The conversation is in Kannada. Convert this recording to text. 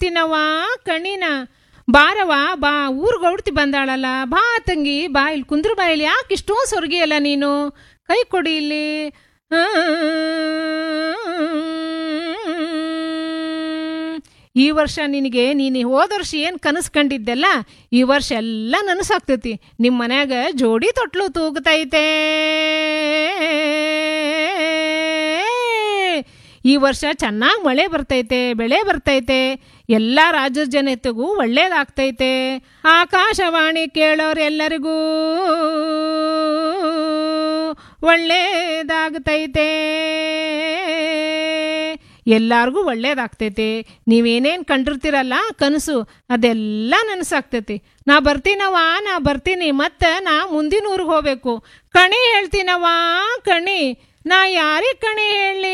ಹೇಳ್ತೀನವ್ವ ಕಣಿನ ಬಾರವ ಬಾ ಊರ್ಗ್ ಹೊಡ್ತಿ ಬಂದಾಳಲ್ಲ ಬಾ ತಂಗಿ ಬಾ ಇಲ್ಲಿ ಕುಂದ್ರ ಬಾ ಇಲ್ಲಿ ಯಾಕೆ ಇಷ್ಟೋ ಸೊರ್ಗಿಯಲ್ಲ ನೀನು ಕೈ ಕೊಡಿ ಇಲ್ಲಿ ಈ ವರ್ಷ ನಿನಗೆ ನೀನು ಹೋದ ವರ್ಷ ಏನು ಕನಸು ಕಂಡಿದ್ದೆಲ್ಲ ಈ ವರ್ಷ ಎಲ್ಲ ನನಸಾಗ್ತೈತಿ ನಿಮ್ಮ ಮನ್ಯಾಗ ಜೋಡಿ ತೊಟ್ಲು ತೂಗ್ತೈತೆ ಈ ವರ್ಷ ಚೆನ್ನಾಗಿ ಮಳೆ ಬರ್ತೈತೆ ಬೆಳೆ ಬರ್ತೈತೆ ಎಲ್ಲ ರಾಜ್ಯದ ಜನತೆಗೂ ಒಳ್ಳೇದಾಗ್ತೈತೆ ಆಕಾಶವಾಣಿ ಕೇಳೋರೆಲ್ಲರಿಗೂ ಒಳ್ಳೇದಾಗ್ತೈತೆ ಎಲ್ಲಾರ್ಗೂ ಒಳ್ಳೇದಾಗ್ತೈತೆ ನೀವೇನೇನು ಕಂಡಿರ್ತೀರಲ್ಲ ಕನಸು ಅದೆಲ್ಲ ನನಸಾಗ್ತೈತಿ ನಾ ಬರ್ತೀನವ್ವ ನಾ ಬರ್ತೀನಿ ಮತ್ತೆ ನಾ ಮುಂದಿನ ಊರಿಗೆ ಹೋಗ್ಬೇಕು ಕಣಿ ಹೇಳ್ತೀನವ್ವ ಕಣಿ ನಾ ಯಾರಿಗೆ ಕಣಿ ಹೇಳಿ